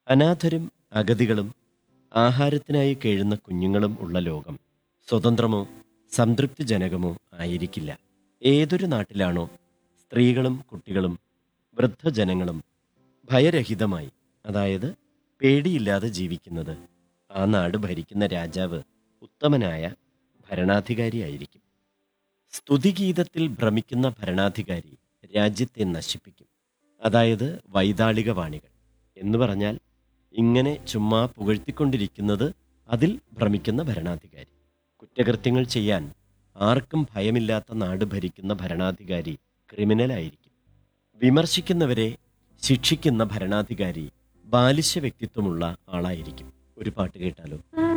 അനാഥരും അഗതികളും ആഹാരത്തിനായി കേഴുന്ന കുഞ്ഞുങ്ങളും ഉള്ള ലോകം സ്വതന്ത്രമോ സംതൃപ്തിജനകമോ ആയിരിക്കില്ല ഏതൊരു നാട്ടിലാണോ സ്ത്രീകളും കുട്ടികളും വൃദ്ധജനങ്ങളും ഭയരഹിതമായി അതായത് പേടിയില്ലാതെ ജീവിക്കുന്നത് ആ നാട് ഭരിക്കുന്ന രാജാവ് ഉത്തമനായ ഭരണാധികാരിയായിരിക്കും സ്തുതിഗീതത്തിൽ ഭ്രമിക്കുന്ന ഭരണാധികാരി രാജ്യത്തെ നശിപ്പിക്കും അതായത് വൈതാളിക വാണികൾ എന്ന് പറഞ്ഞാൽ ഇങ്ങനെ ചുമ്മാ പുകഴ്ത്തിക്കൊണ്ടിരിക്കുന്നത് അതിൽ ഭ്രമിക്കുന്ന ഭരണാധികാരി കുറ്റകൃത്യങ്ങൾ ചെയ്യാൻ ആർക്കും ഭയമില്ലാത്ത നാട് ഭരിക്കുന്ന ഭരണാധികാരി ക്രിമിനലായിരിക്കും വിമർശിക്കുന്നവരെ ശിക്ഷിക്കുന്ന ഭരണാധികാരി ബാലിശ വ്യക്തിത്വമുള്ള ആളായിരിക്കും ഒരു പാട്ട് കേട്ടാലോ ആ